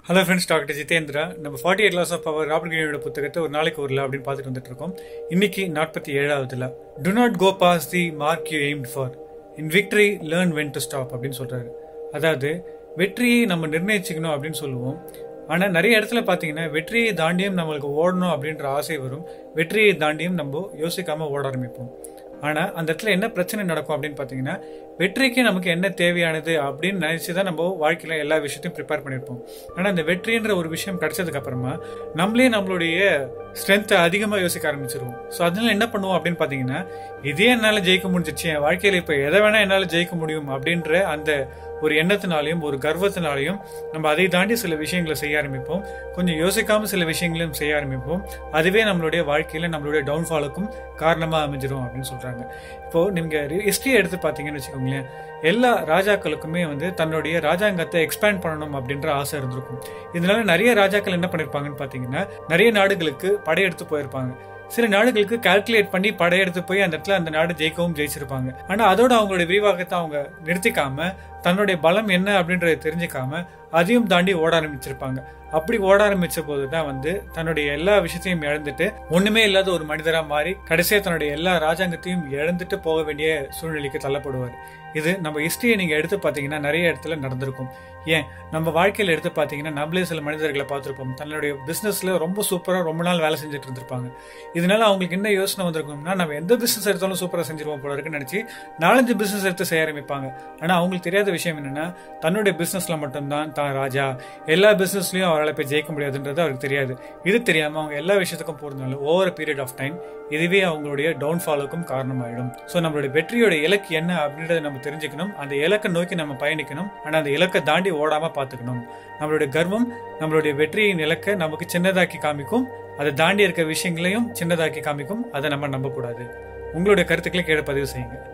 hello friends doctor Jitendra நம்ம forty eight laws of power Robert கிரீனோட புத்தகத்தை ஒரு நாளைக்கு ஒரு லா அப்படின்னு பார்த்துட்டு வந்துட்டு இருக்கோம் இன்னைக்கு நாற்பத்தி ஏழாவது law do not go past the mark you aimed for in victory learn when to stop அப்படின்னு சொல்றாரு அதாவது வெற்றியை நம்ம நிர்ணயிச்சுக்கணும் அப்படின்னு சொல்லுவோம் ஆனால் நிறைய இடத்துல பார்த்தீங்கன்னா வெற்றியை தாண்டியும் நம்மளுக்கு ஓடணும் அப்படின்ற ஆசை வரும் வெற்றியை தாண்டியும் நம்ம யோசிக்காம ஓட ஆரம்பிப்போம் ஆனால் அந்த இடத்துல என்ன பிரச்சனை நடக்கும் அப்படின்னு பார்த்தீங்கன்னா வெற்றிக்கு நமக்கு என்ன தேவையானது அப்படின்னு நினச்சி தான் நம்ம வாழ்க்கையில் எல்லா விஷயத்தையும் ப்ரிப்பேர் பண்ணியிருப்போம் ஆனால் அந்த வெற்றின்ற ஒரு விஷயம் கிடைச்சதுக்கு அப்புறமா நம்மளே நம்மளுடைய ஸ்ட்ரென்த்தை அதிகமாக யோசிக்க ஆரம்பிச்சிருவோம் ஸோ அதனால என்ன பண்ணுவோம் அப்படின்னு பார்த்தீங்கன்னா இதே என்னால் ஜெயிக்க முடிஞ்சிச்சு என் வாழ்க்கையில் இப்போ எதை வேணால் என்னால் ஜெயிக்க முடியும் அப்படின்ற அந்த ஒரு எண்ணத்தினாலையும் ஒரு கர்வத்தினாலையும் நம்ம அதை தாண்டி சில விஷயங்களை செய்ய ஆரம்பிப்போம் கொஞ்சம் யோசிக்காம சில விஷயங்களையும் செய்ய ஆரம்பிப்போம் அதுவே நம்மளுடைய வாழ்க்கையில நம்மளுடைய டவுன்ஃபாலுக்கும் காரணமா அமைஞ்சிரும் அப்படின்னு சொல்றாங்க இப்போ நீங்க ஹிஸ்டரி எடுத்து பார்த்தீங்கன்னு வச்சுக்கோங்களேன் எல்லா ராஜாக்களுக்குமே வந்து தன்னுடைய ராஜாங்கத்தை எக்ஸ்பேண்ட் பண்ணணும் அப்படின்ற ஆசை இருந்திருக்கும் இதனால நிறைய ராஜாக்கள் என்ன பண்ணிருப்பாங்கன்னு பார்த்தீங்கன்னா நிறைய நாடுகளுக்கு படையெடுத்து போயிருப்பாங்க சில நாடுகளுக்கு கால்குலேட் பண்ணி படையெடுத்து போய் அந்த இடத்துல அந்த நாடு ஜெயிக்கவும் ஜெயிச்சிருப்பாங்க ஆனா அதோட அவங்களுடைய விரிவாக்கத்தை அவங்க நிறுத்திக்காம தன்னுடைய பலம் என்ன அப்படின்றத தெரிஞ்சுக்காம அதையும் தாண்டி ஓட ஆரம்பிச்சிருப்பாங்க அப்படி ஓட ஆரம்பிச்ச போது தான் வந்து தன்னுடைய எல்லா விஷயத்தையும் இழந்துட்டு ஒண்ணுமே இல்லாத ஒரு மனிதரா மாறி கடைசியா தன்னுடைய எல்லா ராஜாங்கத்தையும் இழந்துட்டு போக வேண்டிய சூழ்நிலைக்கு தள்ளப்படுவார் இது நம்ம ஹிஸ்டரியை நீங்க எடுத்து பார்த்தீங்கன்னா நிறைய இடத்துல நடந்திருக்கும் ஏன் நம்ம வாழ்க்கையில் எடுத்து பார்த்தீங்கன்னா நம்மளே சில மனிதர்களை பார்த்துருப்போம் தன்னுடைய பிஸ்னஸ்ல ரொம்ப சூப்பராக ரொம்ப நாள் வேலை செஞ்சுட்டு இருந்திருப்பாங்க இதனால அவங்களுக்கு என்ன யோசனை வந்திருக்கும்னா நம்ம எந்த பிசினஸ் எடுத்தாலும் சூப்பராக செஞ்சிருவோம் போல இருக்குன்னு நினச்சி நாலஞ்சு பிசினஸ் எடுத்து செய்ய ஆரம்பிப்பாங்க ஆனால் அவங்களுக்கு தெரியாத விஷயம் என்னன்னா தன்னுடைய பிசினஸ்ல மட்டும்தான் தான் ராஜா எல்லா பிசினஸ்லயும் அவரால் போய் ஜெயிக்க முடியாதுன்றது அவருக்கு தெரியாது இது தெரியாம அவங்க எல்லா விஷயத்துக்கும் போறதுனால ஓவர் பீரியட் ஆஃப் டைம் இதுவே அவங்களுடைய டவுன்ஃபாலுக்கும் காரணமாயிடும் ஸோ நம்மளுடைய வெற்றியோட இலக்கு என்ன அப்படின்றத நம்ம தெரிஞ்சுக்கணும் அந்த இலக்கை நோக்கி நம்ம பயணிக்கணும் ஆனால் அந்த இலக்கை தாண்டி ஓடாம பார்த்துக்கணும் நம்மளுடைய கர்வம் நம்மளுடைய வெற்றியின் இலக்கை நமக்கு சின்னதாக்கி காமிக்கும் அதை தாண்டி இருக்க விஷயங்களையும் சின்னதாக்கி காமிக்கும் அதை நம்ம நம்பக்கூடாது உங்களுடைய கருத்துக்களை கீழே பதிவு செய்யுங்க